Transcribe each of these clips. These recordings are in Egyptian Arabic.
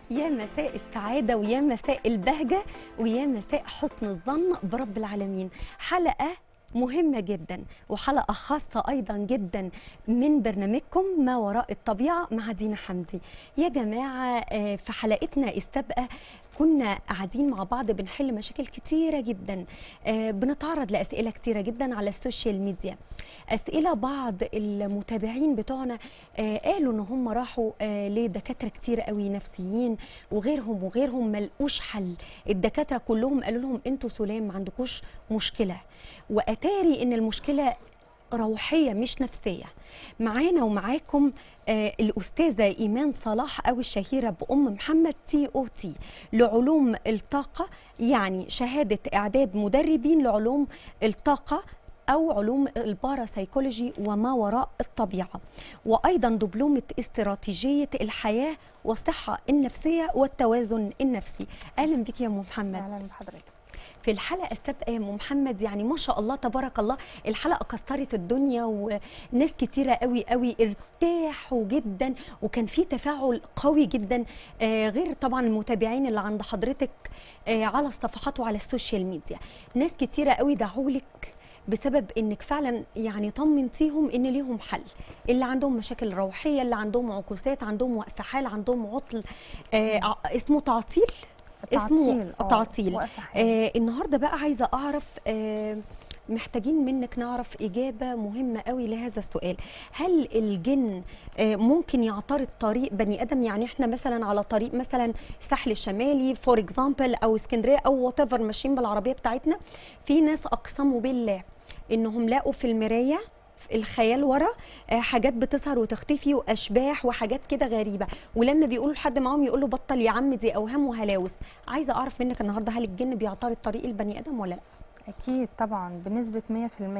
يا مساء السعادة ويا مساء البهجة ويا مساء حسن الظن برب العالمين حلقة مهمة جدا وحلقة خاصة أيضا جدا من برنامجكم ما وراء الطبيعة مع دينا حمدي يا جماعة آه، في حلقتنا السابقة كنا قاعدين مع بعض بنحل مشاكل كتيرة جدا آه، بنتعرض لأسئلة كتيرة جدا على السوشيال ميديا أسئلة بعض المتابعين بتوعنا آه، قالوا إن هم راحوا آه، لدكاترة كتير قوي نفسيين وغيرهم وغيرهم ملقوش حل الدكاترة كلهم قالوا لهم انتوا سلام ما عندكوش مشكلة وأتاري إن المشكلة روحيه مش نفسيه معانا ومعاكم آه الاستاذه ايمان صلاح او الشهيره بام محمد تي او تي لعلوم الطاقه يعني شهاده اعداد مدربين لعلوم الطاقه او علوم الباراسايكولوجي وما وراء الطبيعه وايضا دبلومه استراتيجيه الحياه والصحه النفسيه والتوازن النفسي اهلا بك يا ام محمد اهلا بحضرتك في الحلقه السابقه يا ام محمد يعني ما شاء الله تبارك الله الحلقه كسرت الدنيا وناس كتيره قوي قوي ارتاحوا جدا وكان في تفاعل قوي جدا آه غير طبعا المتابعين اللي عند حضرتك آه على الصفحات وعلى السوشيال ميديا ناس كتيره قوي دعوا لك بسبب انك فعلا يعني طمنتيهم ان ليهم حل اللي عندهم مشاكل روحيه اللي عندهم عكوسات عندهم وقف حال عندهم عطل آه ع- اسمه تعطيل اسمه تعطيل آه، تعطيل وقف حال. آه النهارده بقى عايزه اعرف آه محتاجين منك نعرف إجابة مهمة قوي لهذا السؤال هل الجن آه، ممكن يعترض طريق بني آدم يعني احنا مثلا على طريق مثلا الساحل الشمالي فور اكزامبل أو اسكندرية أو وات ايفر ماشيين بالعربية بتاعتنا في ناس أقسموا بالله إنهم لاقوا في المراية الخيال ورا آه، حاجات بتظهر وتختفي واشباح وحاجات كده غريبه ولما بيقولوا لحد معاهم يقول له بطل يا عم دي اوهام وهلاوس عايزه اعرف منك النهارده هل الجن بيعترض طريق البني ادم ولا لا اكيد طبعا بنسبه 100%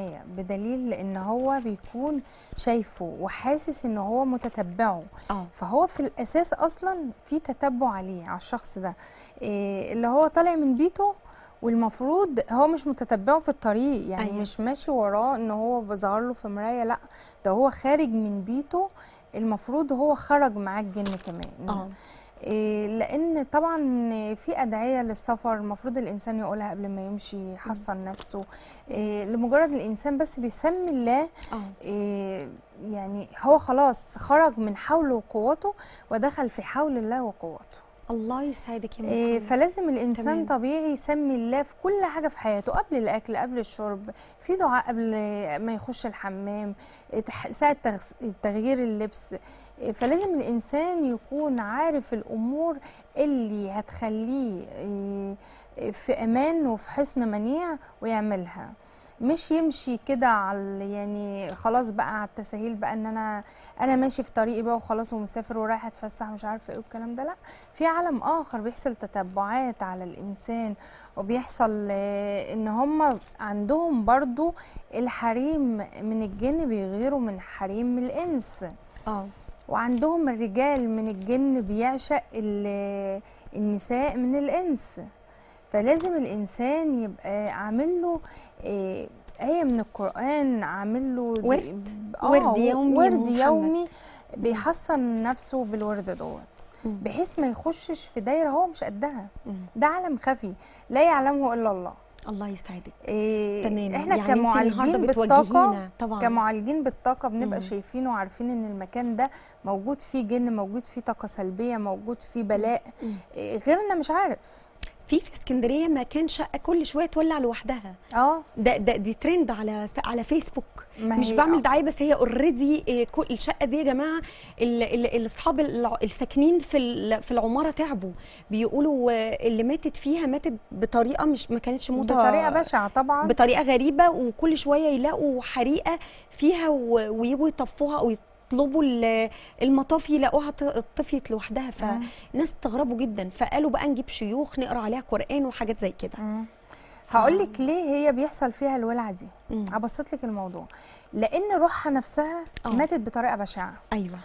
بدليل ان هو بيكون شايفه وحاسس ان هو متتبعه اه فهو في الاساس اصلا في تتبع عليه على الشخص ده إيه اللي هو طالع من بيته والمفروض هو مش متتبعه في الطريق يعني أيوة. أيوة. مش ماشي وراه ان هو بظهر له في مرايه لا ده هو خارج من بيته المفروض هو خرج معاه الجن كمان اه إيه، لان طبعا في ادعيه للسفر المفروض الانسان يقولها قبل ما يمشي يحصن نفسه إيه، لمجرد الانسان بس بيسمي الله اه إيه، يعني هو خلاص خرج من حوله وقوته ودخل في حول الله وقوته الله يسعدك يا إيه، محمد فلازم الانسان تمام. طبيعي يسمي الله في كل حاجه في حياته قبل الاكل قبل الشرب في دعاء قبل ما يخش الحمام إيه، تح- ساعه تغس- تغيير اللبس إيه، فلازم الانسان يكون عارف الامور اللي هتخليه إيه، إيه، في امان وفي حسن منيع ويعملها مش يمشي كده على يعني خلاص بقى على التساهيل بقى ان انا انا ماشي في طريقي بقى وخلاص ومسافر ورايح اتفسح مش عارفه ايه والكلام ده لا في عالم اخر بيحصل تتبعات على الانسان وبيحصل آه، ان هم عندهم برضو الحريم من الجن بيغيروا من حريم من الانس اه وعندهم الرجال من الجن بيعشق ال- النساء من الانس فلازم الانسان يبقى عامل له آه، آية من القرآن عامل له دي- ورد؟ آه، ورد يومي يا ورد محمد. يومي بيحصن نفسه بالورد دوت مم. بحيث ما يخشش في دايره هو مش قدها مم. ده عالم خفي لا يعلمه الا الله الله يسعدك إيه تمام احنا يعني انت النهارده كمعالجين بالطاقه بتوجهينا طبعا كمعالجين بالطاقه بنبقى مم. شايفين وعارفين ان المكان ده موجود فيه جن موجود فيه طاقه سلبيه موجود فيه بلاء مم. إيه غيرنا مش عارف في في اسكندريه مكان شقه كل شويه تولع لوحدها اه ده ده دي ترند على س- على فيسبوك ما مش هي- بعمل دعايه بس هي اوريدي كل الشقه دي يا جماعه ال- ال- الاصحاب الع- الساكنين في ال- في العماره تعبوا بيقولوا آه، اللي ماتت فيها ماتت بطريقه مش ما كانتش موتة بطريقه بشعه طبعا بطريقه غريبه وكل شويه يلاقوا حريقه فيها و- ويجوا يطفوها او يطلبوا ال- المطافي يلاقوها ط- طفيت لوحدها مم. فناس استغربوا جدا فقالوا بقى نجيب شيوخ نقرا عليها قران وحاجات زي كده مم. هقول لك ليه هي بيحصل فيها الولعه دي مم. ابسط لك الموضوع لان روحها نفسها آه. ماتت بطريقه بشعه ايوه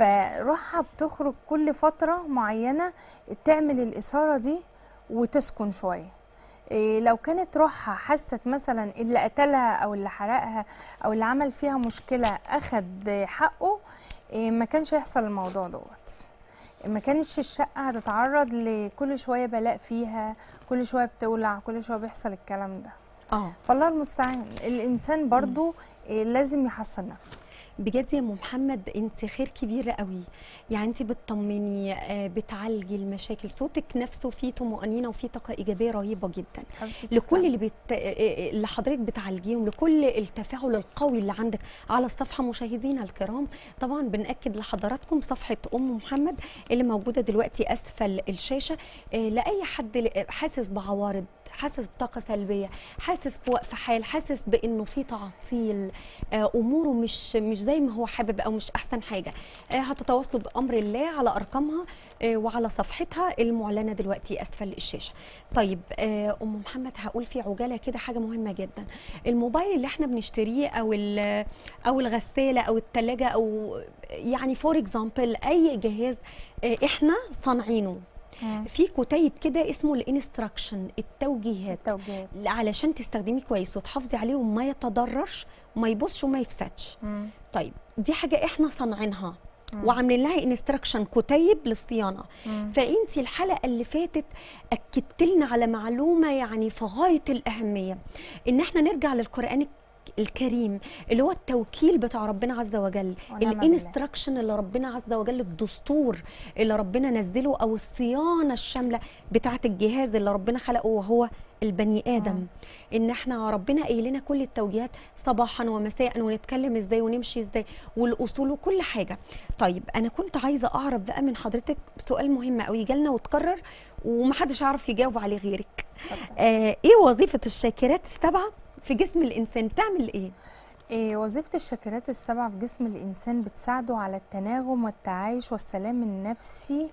فروحها بتخرج كل فترة معينة تعمل الإثارة دي وتسكن شوية إيه لو كانت روحها حست مثلا اللي قتلها او اللي حرقها او اللي عمل فيها مشكله اخد حقه إيه ما كانش هيحصل الموضوع دوت ما كانتش الشقه هتتعرض لكل شويه بلاء فيها كل شويه بتولع كل شويه بيحصل الكلام ده اه فالله المستعان الانسان برضو إيه، لازم يحصن نفسه بجد يا ام محمد انت خير كبير قوي يعني انت بتطمني آه، بتعالجي المشاكل صوتك نفسه فيه طمانينه وفيه طاقه ايجابيه رهيبه جدا حبيبتي لكل تسلمي. اللي بت... اللي حضرتك بتعالجيهم لكل التفاعل القوي اللي عندك على الصفحه مشاهدينا الكرام طبعا بناكد لحضراتكم صفحه ام محمد اللي موجوده دلوقتي اسفل الشاشه آه، لاي حد ل- حاسس بعوارض حاسس بطاقه سلبيه حاسس بوقف حال حاسس بانه في تعطيل آه، اموره مش مش زي ما هو حابب او مش احسن حاجه آه، هتتواصلوا بامر الله على ارقامها آه، وعلى صفحتها المعلنه دلوقتي اسفل الشاشه طيب آه، ام محمد هقول في عجاله كده حاجه مهمه جدا الموبايل اللي احنا بنشتريه او ال- او الغساله او الثلاجه او يعني فور اكزامبل اي جهاز آه، احنا صانعينه مم. في كتيب كده اسمه الانستراكشن التوجيهات التوجيهات علشان تستخدميه كويس وتحافظي عليه وما يتضررش وما يبصش وما يفسدش مم. طيب دي حاجه احنا صانعينها مم. وعاملين لها انستراكشن كتيب للصيانه مم. فانت الحلقه اللي فاتت اكدت لنا على معلومه يعني في غايه الاهميه ان احنا نرجع للقران الكريم اللي هو التوكيل بتاع ربنا عز وجل ونعم بالله. الانستراكشن اللي ربنا عز وجل الدستور اللي ربنا نزله او الصيانه الشامله بتاعه الجهاز اللي ربنا خلقه وهو البني ادم ان احنا ربنا قايل لنا كل التوجيهات صباحا ومساء ونتكلم ازاي ونمشي ازاي والاصول وكل حاجه طيب انا كنت عايزه اعرف بقى من حضرتك سؤال مهم قوي جالنا وتكرر ومحدش عارف يجاوب عليه غيرك اتفضل. آه ايه وظيفه الشاكرات السبعه في جسم الانسان بتعمل ايه إيه وظيفة الشاكرات السبعة في جسم الإنسان بتساعده على التناغم والتعايش والسلام النفسي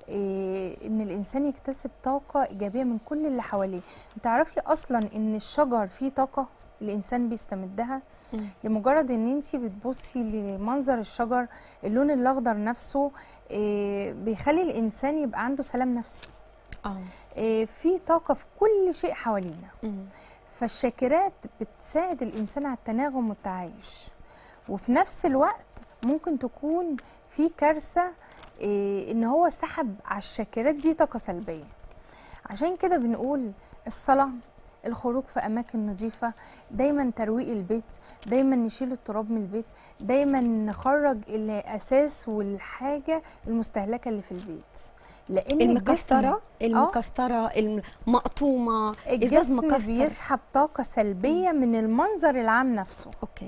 إيه إن الإنسان يكتسب طاقة إيجابية من كل اللي حواليه تعرفي أصلا إن الشجر فيه طاقة الإنسان بيستمدها لمجرد ان انت بتبصي لمنظر الشجر اللون الاخضر نفسه إيه بيخلي الانسان يبقى عنده سلام نفسي اه إيه في طاقه في كل شيء حوالينا مم. فالشاكرات بتساعد الانسان على التناغم والتعايش وفي نفس الوقت ممكن تكون في كارثه إيه ان هو سحب على الشاكرات دي طاقه سلبيه عشان كده بنقول الصلاه الخروج في اماكن نظيفه دايما ترويق البيت دايما نشيل التراب من البيت دايما نخرج الاساس والحاجه المستهلكه اللي في البيت لان المكسره المكسره المقطومه ازاز الجسم مكسر بيسحب طاقه سلبيه من المنظر العام نفسه اوكي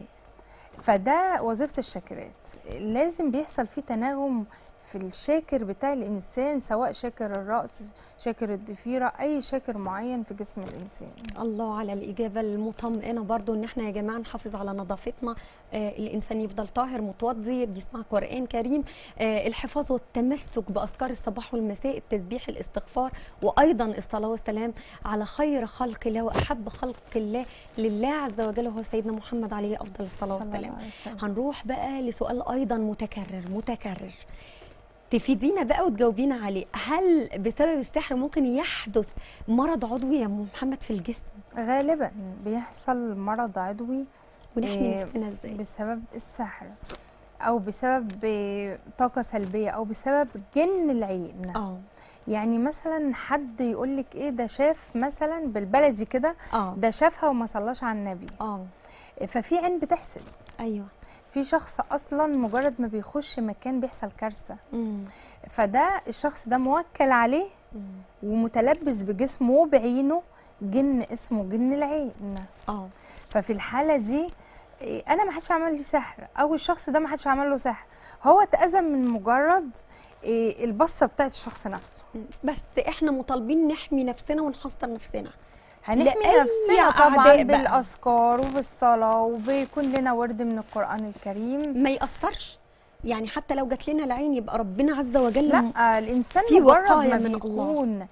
فده وظيفه الشاكرات لازم بيحصل فيه تناغم في الشاكر بتاع الانسان سواء شاكر الراس شاكر الضفيره اي شاكر معين في جسم الانسان الله على الإجابة المطمئنة برضو إن إحنا يا جماعة نحافظ على نظافتنا آه الإنسان يفضل طاهر متوضي بيسمع قرآن كريم آه الحفاظ والتمسك بأذكار الصباح والمساء التسبيح الاستغفار وأيضا الصلاة والسلام على خير خلق الله وأحب خلق الله لله عز وجل وهو سيدنا محمد عليه أفضل الصلاة صلى الله والسلام عليه وسلم. هنروح بقى لسؤال أيضا متكرر متكرر تفيدينا بقى وتجاوبينا عليه هل بسبب السحر ممكن يحدث مرض عضوي يا أم محمد في الجسم غالبا بيحصل مرض عضوي ونحمي إيه، نفسنا ازاي بسبب السحر او بسبب طاقه سلبيه او بسبب جن العين اه يعني مثلا حد يقول لك ايه ده شاف مثلا بالبلدي كده اه ده شافها وما صلاش على النبي اه ففي عين بتحسد ايوه في شخص اصلا مجرد ما بيخش مكان بيحصل كارثه امم فده الشخص ده موكل عليه ومتلبس بجسمه وبعينه جن اسمه جن العين اه ففي الحاله دي إيه، انا ما حدش عمل لي سحر او الشخص ده ما حدش عمل له سحر هو اتاذى من مجرد إيه، البصه بتاعت الشخص نفسه مم. بس احنا مطالبين نحمي نفسنا ونحصن نفسنا هنحمي لأي نفسنا طبعا أعداء بقى. بالاذكار وبالصلاه وبيكون لنا ورد من القران الكريم ما ياثرش يعني حتى لو جات لنا العين يبقى ربنا عز وجل لا الانسان في مجرد وقاية ما من الله. بيكون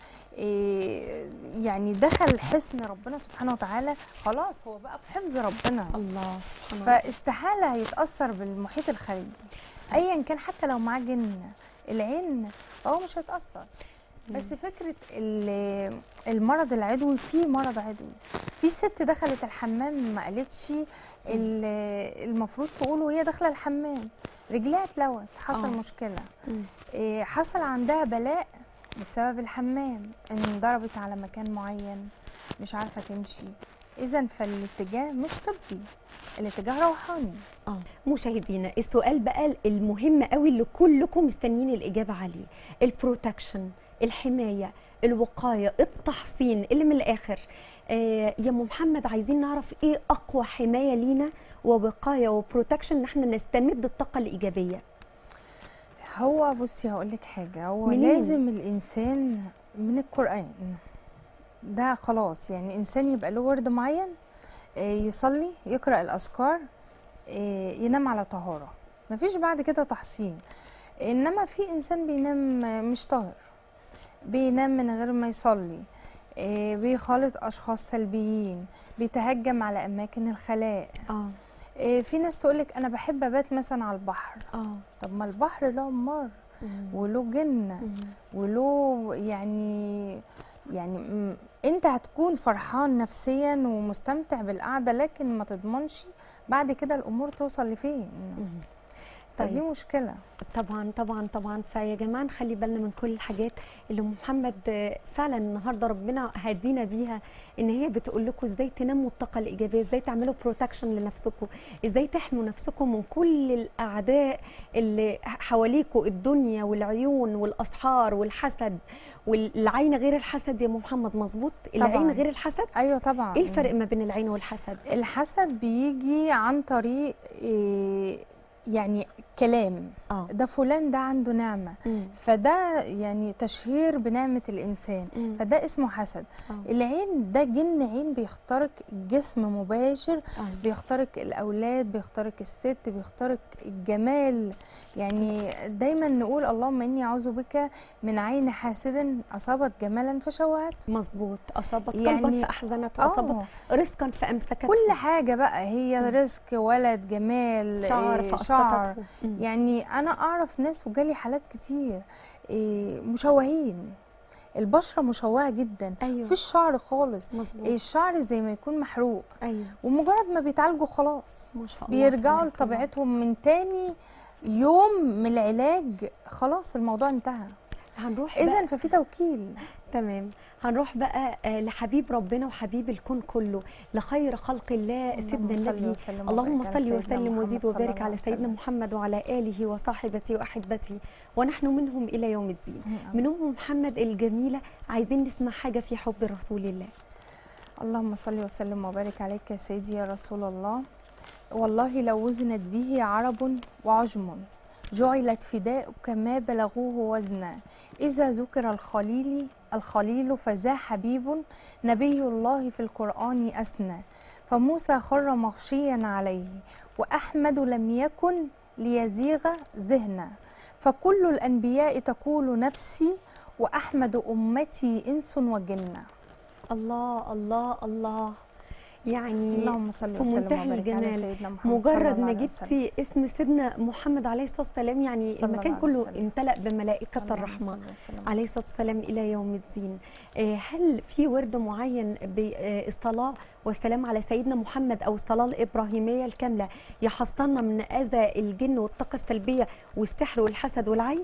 إيه يعني دخل حصن ربنا سبحانه وتعالى خلاص هو بقى في حفظ ربنا الله سبحانه وتعالى فاستحاله هيتاثر بالمحيط الخارجي ايا كان حتى لو معاه جن العين فهو مش هيتاثر بس فكره ال- المرض العضوي في مرض عضوي في ست دخلت الحمام ما قالتش ال- المفروض تقول وهي داخله الحمام رجليها اتلوت حصل آه. مشكله مم. إيه، حصل عندها بلاء بسبب الحمام ان ضربت على مكان معين مش عارفه تمشي اذا فالاتجاه مش طبي الاتجاه روحاني اه مشاهدينا السؤال بقى المهم قوي اللي كلكم مستنيين الاجابه عليه البروتكشن الحمايه الوقايه التحصين اللي من الاخر آه يا ام محمد عايزين نعرف ايه اقوى حمايه لينا ووقايه وبروتكشن ان احنا نستمد الطاقه الايجابيه هو بصي هقول لك حاجه هو منين؟ لازم الانسان من القران ده خلاص يعني انسان يبقى له ورد معين آه، يصلي يقرا الاذكار آه، ينام على طهاره مفيش بعد كده تحصين انما في انسان بينام آه، مش طاهر بينام من غير ما يصلي آه، بيخالط اشخاص سلبيين بيتهجم على اماكن الخلاء اه آه، في ناس تقولك انا بحب ابات مثلا على البحر اه طب ما البحر له عمار مم. وله جنة مم. وله يعني يعني م- انت هتكون فرحان نفسيا ومستمتع بالقعدة لكن ما تضمنش بعد كده الامور توصل لفين مم. فدي طيب. مشكلة طبعا طبعا طبعا فيا جماعه نخلي بالنا من كل الحاجات اللي أم محمد آه، فعلا النهارده ربنا هدينا بيها ان هي بتقول لكم ازاي تنموا الطاقه الايجابيه ازاي تعملوا بروتكشن لنفسكم ازاي تحموا نفسكم من كل الاعداء اللي حواليكم الدنيا والعيون والاسحار والحسد والعين غير الحسد يا أم محمد مظبوط العين طبعاً. غير الحسد ايوه طبعا ايه الفرق ما بين العين والحسد الحسد بيجي عن طريق إيه، يعني كلام اه ده فلان ده عنده نعمة مم. فده يعني تشهير بنعمة الإنسان مم. فده اسمه حسد آه. العين ده جن عين بيخترق الجسم مباشر آه. بيخترق الأولاد بيخترق الست بيخترق الجمال يعني دايما نقول اللهم إني أعوذ بك من عين حاسد أصابت جمالا فشوهته مظبوط اصابت قلبا يعني- فاحزنته اصابت آه رزقا فامسكته كل حاجة بقى هي مم. رزق ولد جمال شعر إيه، شعر فاسقطته مم. يعني انا اعرف ناس وجالي حالات كتير إيه، مشوهين البشره مشوهه جدا ايوه مفيش شعر خالص مظبوط الشعر زي ما يكون محروق ايوه ومجرد ما بيتعالجوا خلاص ما شاء الله بيرجعوا تبارك الله. لطبيعتهم من تاني يوم من العلاج خلاص الموضوع انتهى هنروح بقى اذا ففي توكيل تمام هنروح بقى آه، لحبيب ربنا وحبيب الكون كله لخير خلق الله سيدنا اللهم صل النبي وسلم اللهم وبارك على صل سيدنا وسلم محمد وزيد صلى وبارك الله على عليه سيدنا وسلم. محمد وعلى اله وصاحبته واحبته ونحن منهم الى يوم الدين من ام محمد الجميله عايزين نسمع حاجه في حب رسول الله اللهم صل وسلم وبارك عليك يا سيدي يا رسول الله والله لو وزنت به عرب وعجم جعلت فداؤك ما بلغوه وزنا إذا ذكر الخليل الخليل فذا حبيب نبي الله في القرآن أثنى فموسى خر مغشيا عليه وأحمد لم يكن ليزيغ ذهنا فكل الأنبياء تقول نفسي وأحمد أمتي إنس وجنة الله الله الله يعني اللهم صل في وسلم منتهى وبارك على الجمال. سيدنا محمد صلى مجرد الله ما عليه وسلم. جبتي اسم سيدنا محمد عليه الصلاه والسلام يعني صلى الله المكان عليه كله وسلم. امتلأ بملائكه اللهم الرحمه صل وسلم. عليه الصلاه والسلام الى يوم الدين آه، هل في ورد معين بالصلاه والسلام على سيدنا محمد او الصلاه الابراهيميه الكامله يحصلنا من اذى الجن والطاقه السلبيه والسحر والحسد والعين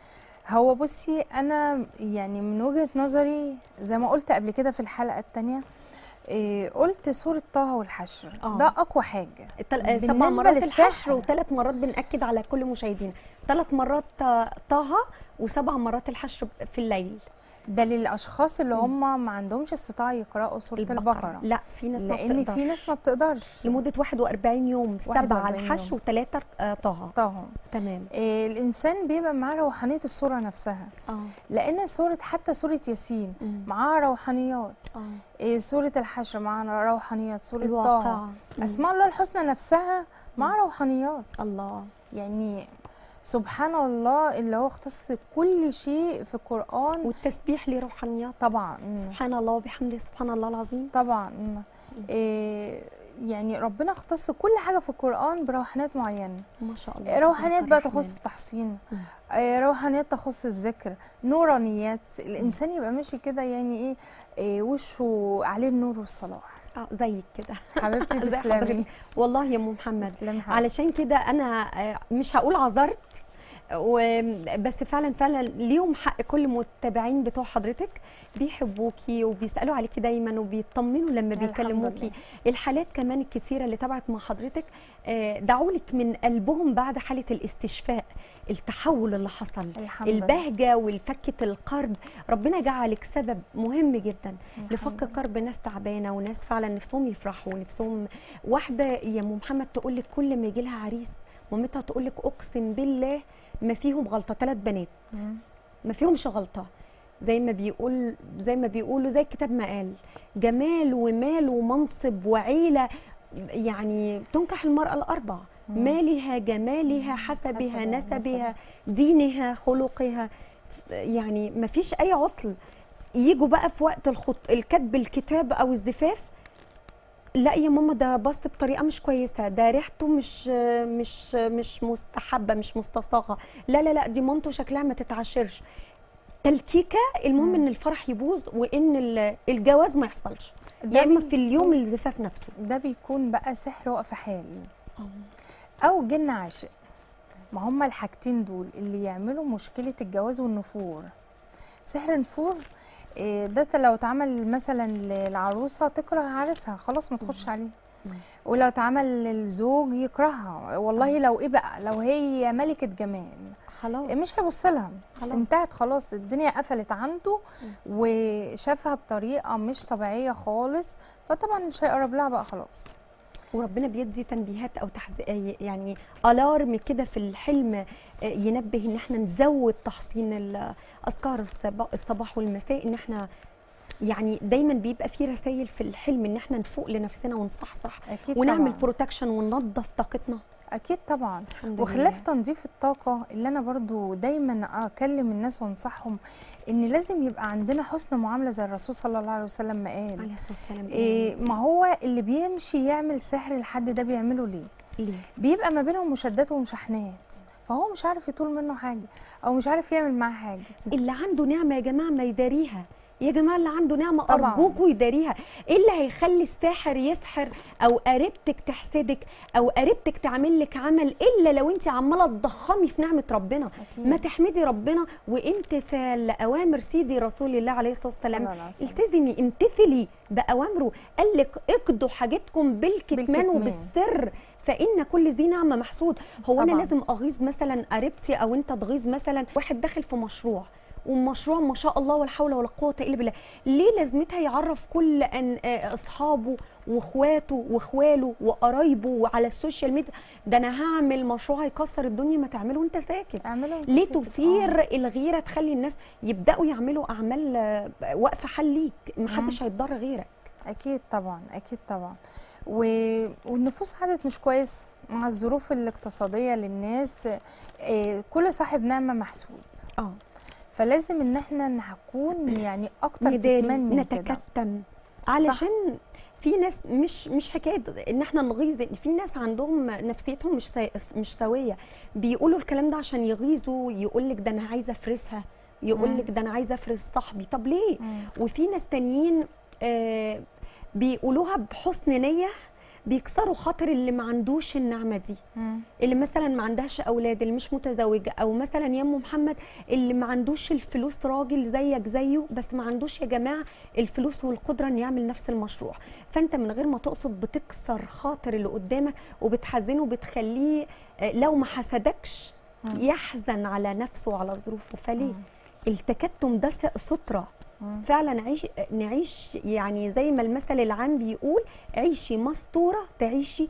هو بصي انا يعني من وجهة نظري زي ما قلت قبل كده في الحلقة التانية إيه قلت سورة طه والحشر آه. ده اقوى حاجة التل... آه، سبع بالنسبة مرات للسحر. الحشر وثلاث مرات بنأكد على كل مشاهدين ثلاث مرات آه، طه وسبع مرات الحشر في الليل ده للاشخاص اللي هم ما عندهمش استطاعة يقرأوا سورة البقرة, لا في ناس ما لان بتقدرش. في ناس ما بتقدرش لمده 41 يوم سبعه 41 الحشر يوم. وثلاثه آه، طه طه تمام إيه الانسان بيبقى معاه روحانية السورة نفسها اه لان سورة حتى سورة ياسين مم. معاها روحانيات اه إيه سورة الحشر معاها روحانيات سورة طه الواقع مم. اسماء الله الحسنى نفسها معاها روحانيات الله يعني سبحان الله اللي هو اختص كل شيء في القرآن والتسبيح ليه روحانيات طبعا سبحان الله وبحمده سبحان الله العظيم طبعا إيه يعني ربنا اختص كل حاجه في القران بروحانيات معينه ما شاء الله روحانيات بقى تبارك تخص الرحمن. التحصين مم. آه، روحانيات تخص الذكر نورانيات الانسان يبقى ماشي كده يعني ايه, إيه وشه عليه النور والصلاح اه زيك كده حبيبتي زي تسلمي حضرتك. والله يا ام محمد تسلمي حبيبتي. علشان كده انا آه، مش هقول عذرت و- بس فعلا فعلا ليهم حق كل المتابعين بتوع حضرتك بيحبوكي وبيسالوا عليكي دايما وبيطمنوا لما الحمد بيكلموكي لله. الحالات كمان الكثيره اللي تابعت مع حضرتك آه، دعوا لك من قلبهم بعد حاله الاستشفاء التحول اللي حصل الحمد لله. البهجه والفكه القرب ربنا جعلك سبب مهم جدا لفك الحمد كرب ناس تعبانه وناس فعلا نفسهم يفرحوا نفسهم واحده يا ام محمد تقول لك كل ما يجي لها عريس مامتها تقول لك اقسم بالله ما فيهم غلطه ثلاث بنات مم. ما فيهمش غلطه زي ما بيقول زي ما بيقولوا زي الكتاب ما قال جمال ومال ومنصب وعيله يعني تنكح المراه الاربع مم. مالها جمالها حسبها حسبها، نسبها نسبها. دينها خلقها يعني ما فيش اي عطل يجوا بقى في وقت الخط الكتب الكتاب او الزفاف لا يا ماما ده بص بطريقه مش كويسه ده ريحته مش مش مش مستحبه مش مستصاغه لا لا لا دي مامته شكلها ما تتعاشرش تلكيكه المهم مم. ان الفرح يبوظ وان ال- الجواز ما يحصلش ده يا اما بي- في اليوم الزفاف نفسه ده بيكون بقى سحر وقف حال او جن عاشق ما هما الحاجتين دول اللي يعملوا مشكله الجواز والنفور سحر نفور إيه، ده لو اتعمل مثلا للعروسه تكره عريسها خلاص ما تخش عليه مم. ولو اتعمل للزوج يكرهها والله لو ايه بقى لو هي ملكه جمال خلاص مش هيبص لها خلاص. انتهت خلاص الدنيا قفلت عنده وشافها بطريقه مش طبيعيه خالص فطبعا مش هيقرب لها بقى خلاص وربنا بيدي تنبيهات او تحز... يعني الارم كده في الحلم آه، ينبه ان احنا نزود تحصين ال- اذكار الصبا- الصباح والمساء ان احنا يعني دايما بيبقى في رسائل في الحلم ان احنا نفوق لنفسنا ونصحصح اكيد ونعمل طبعا. بروتكشن وننظف طاقتنا اكيد طبعا الحمد وخلاف لله. تنظيف الطاقه اللي انا برضو دايما اكلم الناس وانصحهم ان لازم يبقى عندنا حسن معامله زي الرسول صلى الله عليه وسلم ما قال عليه الصلاه والسلام إيه ما هو اللي بيمشي يعمل سحر لحد ده بيعمله ليه ليه؟ بيبقى ما بينهم مشادات ومشاحنات فهو مش عارف يطول منه حاجه او مش عارف يعمل معاه حاجه اللي عنده نعمه يا جماعه ما يداريها يا جماعه اللي عنده نعمه طبعاً. ارجوكوا يداريها ايه اللي هيخلي الساحر يسحر او قريبتك تحسدك او قريبتك تعمل لك عمل الا لو انت عماله تضخمي في نعمه ربنا أكيد. ما تحمدي ربنا وامتثال لاوامر سيدي رسول الله عليه الصلاه والسلام صلى الله عليه وسلم. التزمي امتثلي باوامره قال لك اقضوا حاجتكم بالكتمان, بالكتمان. وبالسر فان كل ذي نعمه محسود هو انا طبعاً. لازم اغيظ مثلا قريبتي او انت تغيظ مثلا واحد داخل في مشروع ومشروع ما شاء الله ولا حول ولا قوه الا بالله ليه لازمتها يعرف كل ان آه، اصحابه واخواته واخواله وقرايبه وعلى السوشيال ميديا ده انا هعمل مشروع هيكسر الدنيا ما تعمله وانت ساكت اعملوا ليه نفسك- آه. تثير الغيره تخلي الناس يبداوا يعملوا اعمال آه، واقفه حل ليك محدش هيتضر غيرك اكيد طبعا اكيد طبعا و... والنفوس عادت مش كويس مع الظروف الاقتصاديه للناس إيه كل صاحب نعمه محسود اه فلازم ان احنا نكون يعني اكتر نداري كتمان من كده نتكتم علشان في ناس مش مش حكايه ان احنا نغيظ في ناس عندهم نفسيتهم مش سا- مش سويه بيقولوا الكلام ده عشان يغيظوا يقول لك ده انا عايزه افرسها يقول لك ده انا عايزه افرس صاحبي طب ليه مم. وفي ناس تانيين آه بيقولوها بحسن نيه بيكسروا خاطر اللي ما عندوش النعمه دي مم. اللي مثلا ما عندهاش اولاد اللي مش متزوجه او مثلا يا ام محمد اللي ما عندوش الفلوس راجل زيك زيه بس ما عندوش يا جماعه الفلوس والقدره ان يعمل نفس المشروع فانت من غير ما تقصد بتكسر خاطر اللي قدامك وبتحزنه وبتخليه آه، لو ما حسدكش يحزن على نفسه وعلى ظروفه فليه التكتم ده س- ستره مم. فعلا عيش نعيش يعني زي ما المثل العام بيقول عيشي مستوره تعيشي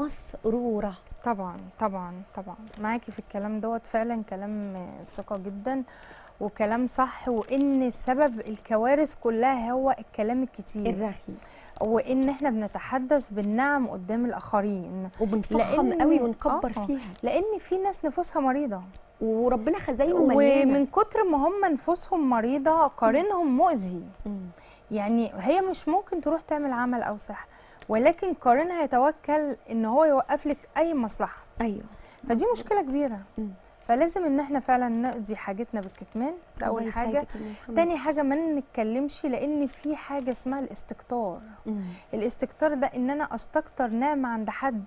مسروره طبعا طبعا طبعا معاكي في الكلام دوت فعلا كلام ثقة جدا وكلام صح وان سبب الكوارث كلها هو الكلام الكتير الرغي وان احنا بنتحدث بالنعم قدام الاخرين وبنفخم لأن- قوي ونكبر آه. فيها لان في ناس نفوسها مريضه وربنا خزاينه مليانه ومن كتر ما هم نفوسهم مريضه قارنهم مؤذي مم. يعني هي مش ممكن تروح تعمل عمل او سحر ولكن قارنها يتوكل ان هو يوقف لك اي مصلحه ايوه فدي مشكله كبيره مم. فلازم ان احنا فعلا نقضي حاجتنا بالكتمان ده اول الله حاجه يسعدك يا أم محمد. تاني حاجه ما نتكلمش لان في حاجه اسمها الاستكتار مم. الاستكتار ده ان انا استكتر نعمه عند حد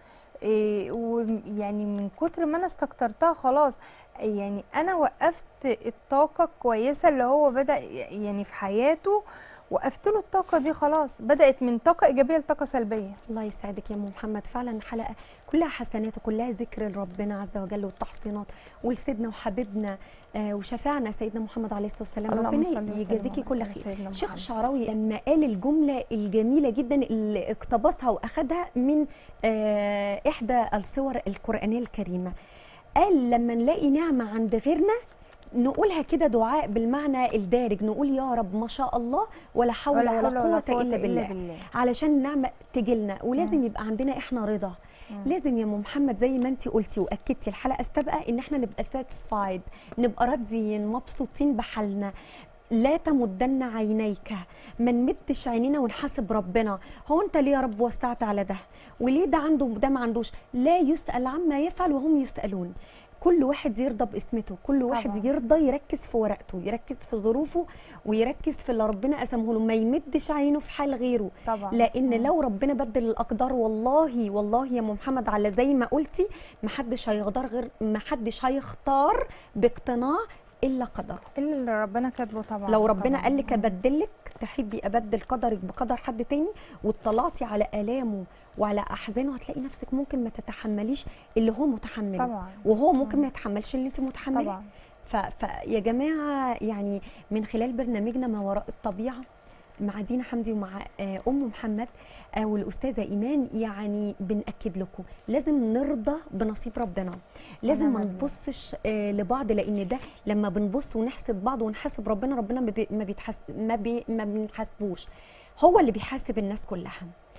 إيه ويعني من كتر ما انا استكترتها خلاص يعني انا وقفت الطاقه الكويسه اللي هو بدا يعني في حياته وقفت له الطاقه دي خلاص بدات من طاقه ايجابيه لطاقه سلبيه الله يسعدك يا ام محمد فعلا حلقه كلها حسنات وكلها ذكر لربنا عز وجل والتحصينات ولسيدنا وحبيبنا آه وشفاعنا سيدنا محمد عليه الصلاه والسلام اللهم صل ربنا وسلم يجازيكي كل على خير سيدنا شيخ محمد. الشعراوي لما قال الجمله الجميله جدا اللي اقتبسها واخدها من آه احدى الصور القرانيه الكريمه قال لما نلاقي نعمه عند غيرنا نقولها كده دعاء بالمعنى الدارج نقول يا رب ما شاء الله ولا حول ولا, ولا قوه الا بالله بالله علشان النعمه تجيلنا ولازم مم. يبقى عندنا احنا رضا مم. لازم يا ام محمد زي ما انت قلتي واكدتي الحلقه السابقه ان احنا نبقى ساتسفايد نبقى راضيين مبسوطين بحالنا لا تمدن عينيك ما نمدش عينينا ونحاسب ربنا هو انت ليه يا رب وسعت على ده وليه ده عنده وده ما عندوش لا يسأل عما يفعل وهم يسألون كل واحد يرضى باسمته كل واحد طبعاً. يرضى يركز في ورقته يركز في ظروفه ويركز في اللي ربنا قسمه له ما يمدش عينه في حال غيره طبعا لان مم. لو ربنا بدل الاقدار والله والله يا ام محمد على زي ما قلتي محدش هيقدر غير محدش هيختار باقتناع الا قدره الا اللي ربنا كاتبه طبعا لو ربنا طبعاً. قال لك ابدلك تحبي ابدل قدرك بقدر حد تاني واطلعتي على الامه وعلى احزانه هتلاقي نفسك ممكن ما تتحمليش اللي هو متحمله طبعا وهو ممكن مم. ما يتحملش اللي انت متحمله طبعا ف... فيا جماعه يعني من خلال برنامجنا ما وراء الطبيعه مع دينا حمدي ومع آه، ام محمد آه، والاستاذه ايمان يعني بناكد لكم لازم نرضى بنصيب ربنا لازم ما ونعم بالله. نبصش آه، لبعض لان ده لما بنبص ونحسب بعض ونحاسب ربنا ربنا ما بي- ما بيتحس ما, بي ما بنحاسبوش هو اللي بيحاسب الناس كلها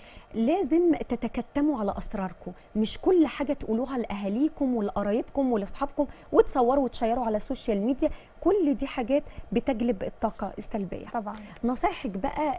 لازم تتكتموا على اسراركم مش كل حاجه تقولوها لاهاليكم ولقرايبكم ولاصحابكم وتصوروا وتشيروا على السوشيال ميديا كل دي حاجات بتجلب الطاقه السلبيه طبعا نصايحك بقى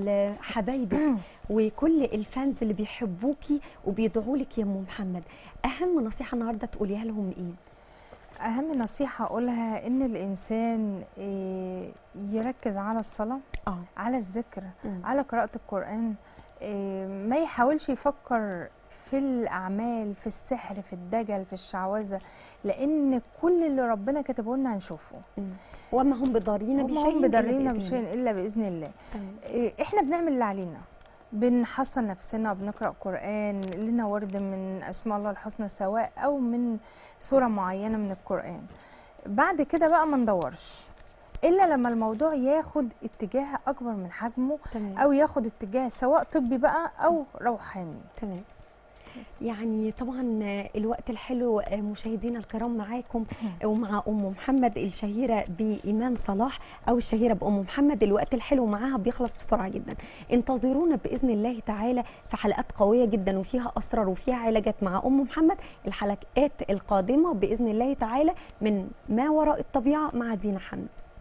لحبايبك وكل الفانز اللي بيحبوكي وبيدعوا لك يا ام محمد اهم نصيحه النهارده تقوليها لهم ايه اهم نصيحه اقولها ان الانسان إيه، يركز على الصلاه اه على الذكر مم. على قراءه القران إيه، ما يحاولش يفكر في الاعمال في السحر في الدجل في الشعوذه لان كل اللي ربنا كاتبه لنا هنشوفه مم. وما هم بضارين هم بشيء هم إلا بضرينا بإذن بشيء الله. الا باذن الله تمام. إيه، احنا بنعمل اللي علينا بنحصن نفسنا بنقرا قران لنا ورد من اسماء الله الحسنى سواء او من سوره معينه من القران بعد كده بقى ما ندورش الا لما الموضوع ياخد اتجاه اكبر من حجمه تمام او ياخد اتجاه سواء طبي بقى او روحاني تمام يعني طبعا الوقت الحلو مشاهدينا الكرام معاكم ومع ام محمد الشهيره بايمان صلاح او الشهيره بام محمد الوقت الحلو معاها بيخلص بسرعه جدا انتظرونا باذن الله تعالى في حلقات قويه جدا وفيها اسرار وفيها علاجات مع ام محمد الحلقات القادمه باذن الله تعالى من ما وراء الطبيعه مع دينا حمد